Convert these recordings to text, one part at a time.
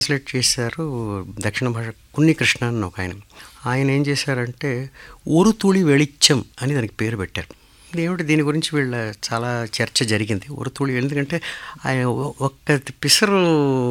Translate చేశారు దక్షిణ భాష కున్ని కృష్ణ అని ఒక ఆయన ఆయన ఏం చేశారంటే ఒరుతుళి వెళిచ్చం అని దానికి పేరు పెట్టారు ఇదేమిటి దీని గురించి వీళ్ళ చాలా చర్చ జరిగింది ఒరుతుళి ఎందుకంటే ఆయన ఒ- ఒక్క పిసరు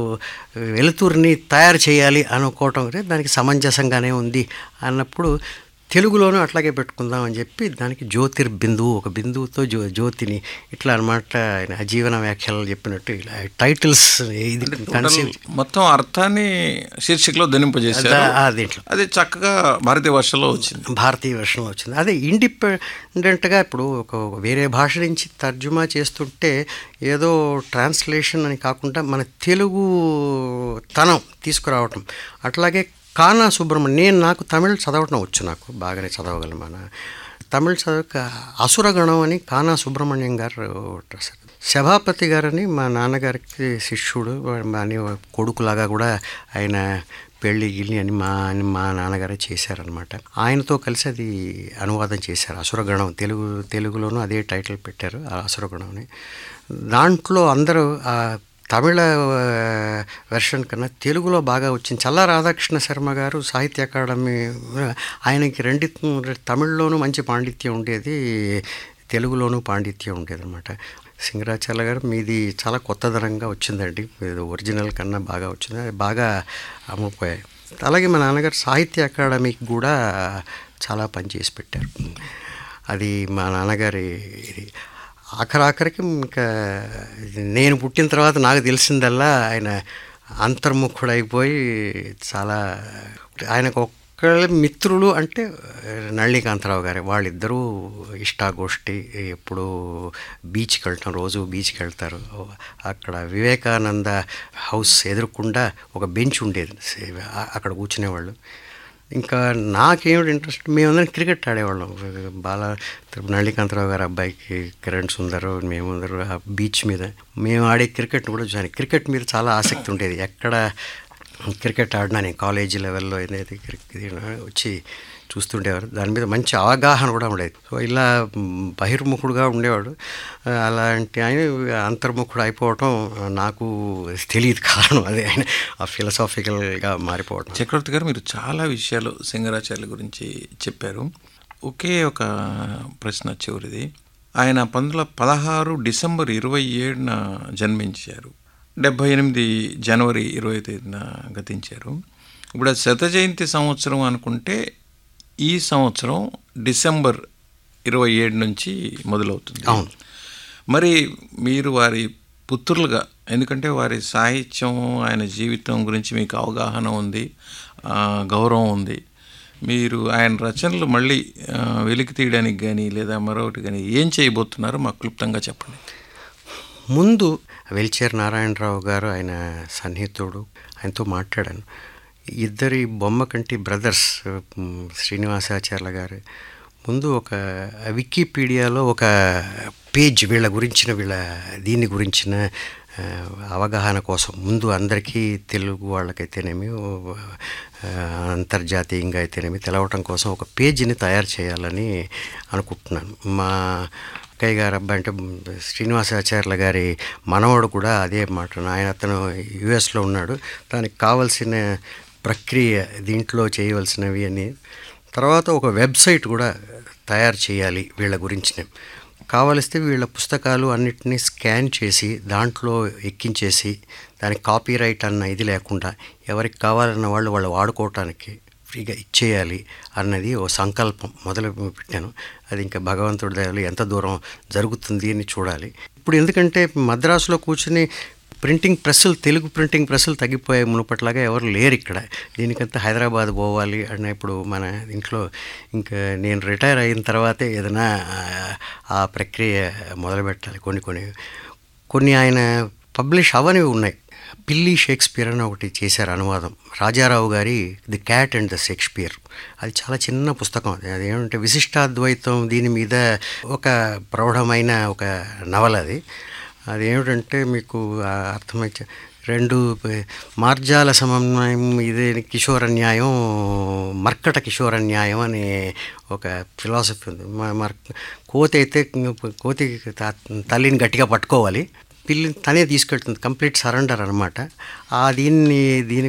వెలుతురిని తయారు చేయాలి అనుకోవటం అంటే దానికి సమంజసంగానే ఉంది అన్నప్పుడు తెలుగులోనూ అట్లాగే పెట్టుకుందాం అని చెప్పి దానికి జ్యోతిర్బిందువు ఒక బిందువుతో జ్యో జ్యోతిని ఇట్లా అనమాట ఆయన జీవన వ్యాఖ్యలు చెప్పినట్టు ఇలా టైటిల్స్ ఇది కన్సీవ్ మొత్తం అర్థాన్ని శీర్షికలో ధనింపజేశారు దీంట్లో అది చక్కగా భారతీయ భాషలో వచ్చింది భారతీయ వర్షంలో వచ్చింది అదే ఇండిపెండెంట్గా ఇప్పుడు ఒక వేరే భాష నుంచి తర్జుమా చేస్తుంటే ఏదో ట్రాన్స్లేషన్ అని కాకుండా మన తెలుగు తనం తీసుకురావటం అట్లాగే కానా సుబ్రహ్మణ్యం నేను నాకు తమిళ్ చదవటం వచ్చు నాకు బాగానే చదవగలను మన తమిళ్ చదవక అసురగణం అని కానా సుబ్రహ్మణ్యం గారు రాశారు సభాపతి గారని మా నాన్నగారికి శిష్యుడు అని కొడుకులాగా కూడా ఆయన పెళ్ళి గిల్లి అని మా అని మా నాన్నగారే చేశారనమాట ఆయనతో కలిసి అది అనువాదం చేశారు అసురగణం తెలుగు తెలుగులోనూ అదే టైటిల్ పెట్టారు ఆ అసురగణం అని దాంట్లో అందరూ ఆ తమిళ వెర్షన్ కన్నా తెలుగులో బాగా వచ్చింది చల్లా రాధాకృష్ణ శర్మ గారు సాహిత్య అకాడమీ ఆయనకి రెండు తమిళ్లోనూ మంచి పాండిత్యం ఉండేది తెలుగులోనూ పాండిత్యం ఉండేది అనమాట సింగరాచార్య గారు మీది చాలా కొత్తదనంగా వచ్చిందండి ఇది ఒరిజినల్ కన్నా బాగా వచ్చింది అది బాగా అమ్ముపోయాయి అలాగే మా నాన్నగారు సాహిత్య అకాడమీకి కూడా చాలా పనిచేసి పెట్టారు అది మా నాన్నగారి ఇది ఆఖరాఖరికి ఇంకా నేను పుట్టిన తర్వాత నాకు తెలిసిందల్లా ఆయన అంతర్ముఖుడైపోయి చాలా ఆయనకు ఒక్క మిత్రులు అంటే నళికాంతరావు గారు వాళ్ళిద్దరూ ఇష్టాగోష్ఠి ఎప్పుడు బీచ్కి వెళ్ళటం రోజు బీచ్కి వెళ్తారు అక్కడ వివేకానంద హౌస్ ఎదురుకుండా ఒక బెంచ్ ఉండేది అక్కడ కూర్చునేవాళ్ళు ఇంకా నాకేమిటి ఇంట్రెస్ట్ మేమందరం క్రికెట్ ఆడేవాళ్ళం బాల నళికాంతరావు గారు అబ్బాయికి కిరణ్ సుందర్ మేమందరూ ఆ బీచ్ మీద మేము ఆడే క్రికెట్ కూడా చూసాను క్రికెట్ మీద చాలా ఆసక్తి ఉండేది ఎక్కడ క్రికెట్ ఆడినా నేను కాలేజీ లెవెల్లో ఏదైతే క్రికెట్ వచ్చి చూస్తుండేవారు దాని మీద మంచి అవగాహన కూడా ఉండేది సో ఇలా బహిర్ముఖుడుగా ఉండేవాడు అలాంటి ఆయన అంతర్ముఖుడు అయిపోవటం నాకు తెలియదు కారణం అదే ఆయన ఆ ఫిలసాఫికల్గా మారిపోవటం చక్రవర్తి గారు మీరు చాలా విషయాలు సింగరాచార్యుల గురించి చెప్పారు ఒకే ఒక ప్రశ్న చివరిది ఆయన పంతొమ్మిది పదహారు డిసెంబర్ ఇరవై ఏడున జన్మించారు డెబ్భై ఎనిమిది జనవరి ఇరవై తేదీన గతించారు ఇప్పుడు అది శత జయంతి సంవత్సరం అనుకుంటే ఈ సంవత్సరం డిసెంబర్ ఇరవై ఏడు నుంచి మొదలవుతుంది అవును. మరి మీరు వారి పుత్రులుగా ఎందుకంటే వారి సాహిత్యం ఆయన జీవితం గురించి మీకు అవగాహన ఉంది ఆ, గౌరవం ఉంది మీరు ఆయన రచనలు మళ్ళీ ఆ, వెలికి తీయడానికి కానీ లేదా మరొకటి కానీ ఏం చేయబోతున్నారో మాకు క్లుప్తంగా చెప్పండి ముందు వెల్చేర్ నారాయణరావు గారు ఆయన సన్నిహితుడు ఆయనతో మాట్లాడాను ఇద్దరి బొమ్మ కంటి బ్రదర్స్ మ్, శ్రీనివాసాచార్య గారు ముందు ఒక వికీపీడియాలో ఒక పేజ్ వీళ్ళ గురించిన వీళ్ళ దీని గురించిన ఆ, అవగాహన కోసం ముందు అందరికీ తెలుగు వాళ్ళకైతేనేమి ఓ, ఆ, అంతర్జాతీయంగా అయితేనేమి తెలవటం కోసం ఒక పేజీని తయారు చేయాలని అనుకుంటున్నాను మా అక్కయ్య గారు అబ్బాయి అంటే శ్రీనివాసాచార్యుల గారి మనవడు కూడా అదే మాట ఆయన అతను యుఎస్లో ఉన్నాడు దానికి కావలసిన ప్రక్రియ దీంట్లో చేయవలసినవి అని తర్వాత ఒక వెబ్సైట్ కూడా తయారు చేయాలి వీళ్ళ గురించిన కావలిస్తే వీళ్ళ పుస్తకాలు అన్నిటినీ స్కాన్ చేసి దాంట్లో ఎక్కించేసి దానికి కాపీ రైట్ అన్న ఇది లేకుండా ఎవరికి కావాలన్న వాళ్ళు వాళ్ళు వాడుకోవటానికి ఫ్రీగా ఇచ్చేయాలి అన్నది ఓ సంకల్పం మొదలు పెట్టాను అది ఇంకా భగవంతుడి దయలో ఎంత దూరం జరుగుతుంది అని చూడాలి ఇప్పుడు ఎందుకంటే మద్రాసులో కూర్చుని ప్రింటింగ్ ప్రెస్సులు తెలుగు ప్రింటింగ్ ప్రెస్సులు తగ్గిపోయాయి మునుపట్లాగా ఎవరు లేరు ఇక్కడ దీనికంతా హైదరాబాద్ పోవాలి అన్న ఇప్పుడు మన ఇంట్లో ఇంకా నేను రిటైర్ అయిన తర్వాతే ఏదైనా ఆ- ఆ ప్రక్రియ మొదలు పెట్టాలి కొన్ని కొన్ని కొన్ని ఆయన పబ్లిష్ అవనివి ఉన్నాయి పిల్లి షేక్స్పియర్ అని ఒకటి చేశారు అనువాదం రాజారావు గారి the cat and the Shakespeare అది చాలా చిన్న పుస్తకం అది అదేమంటే విశిష్టాద్వైతం దీని మీద ఒక ప్రౌఢమైన ఒక నవల అది అదేమిటంటే మీకు ఆ అర్థమైతే రెండు ప- మార్జాల సమన్వయం ఇదే కిషోర న్యాయం మర్కట కిషోర న్యాయం అనే ఒక ఫిలాసఫీ ఉంది మ- మర్ కోతి అయితే కోతి త- తల్లిని గట్టిగా పట్టుకోవాలి పిల్లిని తనే తీసుకెళ్తుంది కంప్లీట్ సరెండర్ అనమాట ఆ దీన్ని దీని